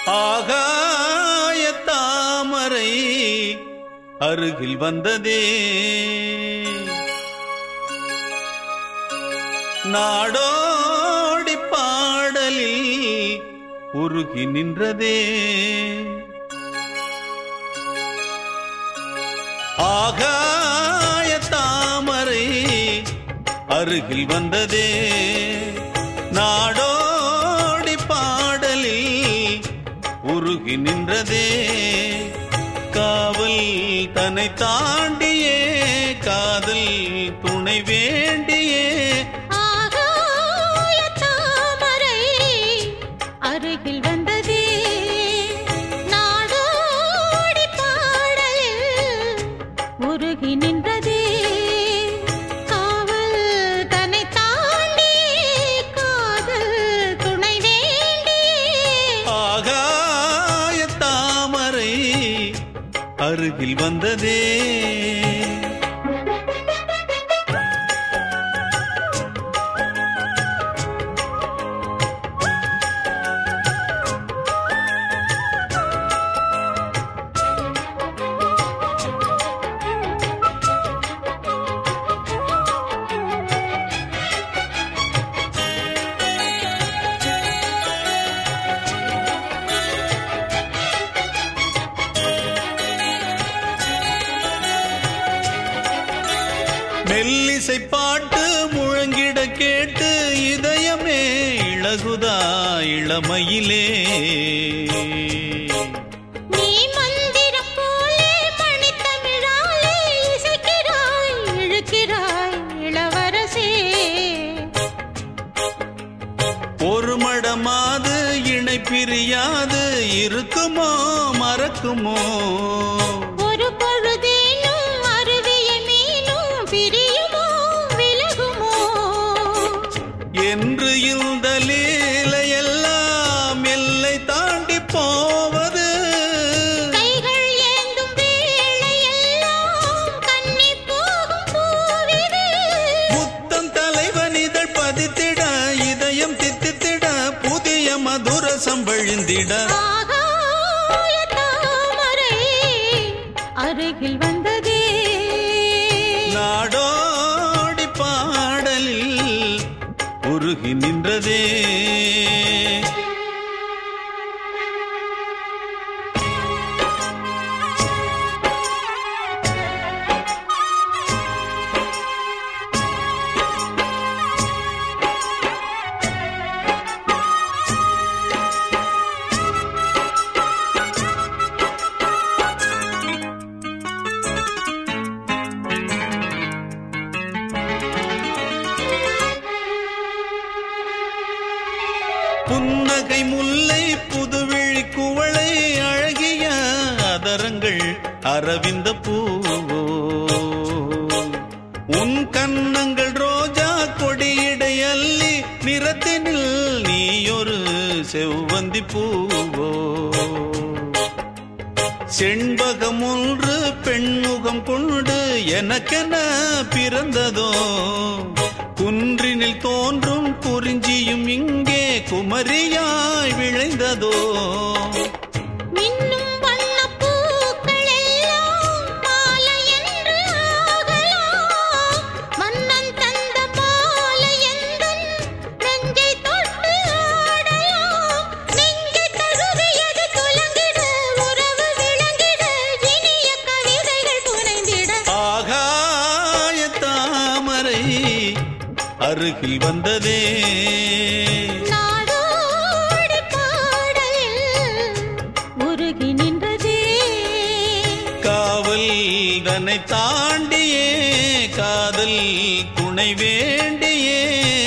ஆகாய தாமரை அருகில் வந்ததே நாடோடி பாடலில் உருகி நின்றதே ஆகாய தாமரை அருகில் வந்ததே நாடோடி பாடலில் உருகி நின்றதே காவல் தன்னை தாண்டியே காதல் துணை வேண்டியே ஆகாய தாமரை அருகில் வந்ததே நாடோடி பாடலில் உருகி நின்றதே காவல் தன்னை தாண்டி காதல் துணை வேண்டி ஆகாய தாமரை அருகில் வந்ததே மெல்லிசை பாட்டு முழங்கிட கேட்டு இதயமே இழகுதா இளமையிலே நீ மந்திரம் போலே மணித்தமிழாலே இசைக்கிறாய் இழுக்கிறாய் இளவரசே ஒரு மடமாது இணை பிரியாது இருக்குமோ மறக்குமோ ஒரு பொழுதேனும் அருவிய மீனும் பிரியுமோ விலகுமோ என்று இந்த லீலையெல்லாம் எல்லை தாண்டி போவது கைகள் ஏந்தும் வேளையெல்லாம் கண்ணி போகும் பூவிது புத்தம் தலைவன் இதழ் பதித்திட இதயம் தித்தித்திட புதிய மதுர சம்பழிந்திட ஆகாய தாமரை அருகில் வந்ததே நாடோடி பாடலில் உருகி நின்றதே புன்னகை முல்லை புதுவிழி குவளை அழகிய அதரங்கள் அரவிந்த பூவோ உன் கன்னங்கள் ரோஜா கொடியிடை அள்ளி நிறத்தினில் நீயொரு செவ்வந்தி பூவோ செண்பகம் ஒன்று பெண்முகம் கொண்டு எனக்கென பிறந்ததோ குன்றினில் தோன்றும் குறிஞ்சியும் இங்கே குமரியாய் விளைந்ததோ மின்னும் வண்ணப் பூக்கள் எல்லாம் மாலை என்று ஆகலாம். மன்னன் தந்த மாலை எந்தன் நெஞ்சை தொட்டு ஆடலாம். நெஞ்சை தழுவியது துலங்கிட, உறவு விளங்கிட, இனிய கவிதைகள் புனைந்திட. ஆகாய தாமரை அருகில் வந்ததே நாடோடி பாடலில் உருகி நின்றதே காவல் தன்னை தாண்டியே காதல் துணை வேண்டியே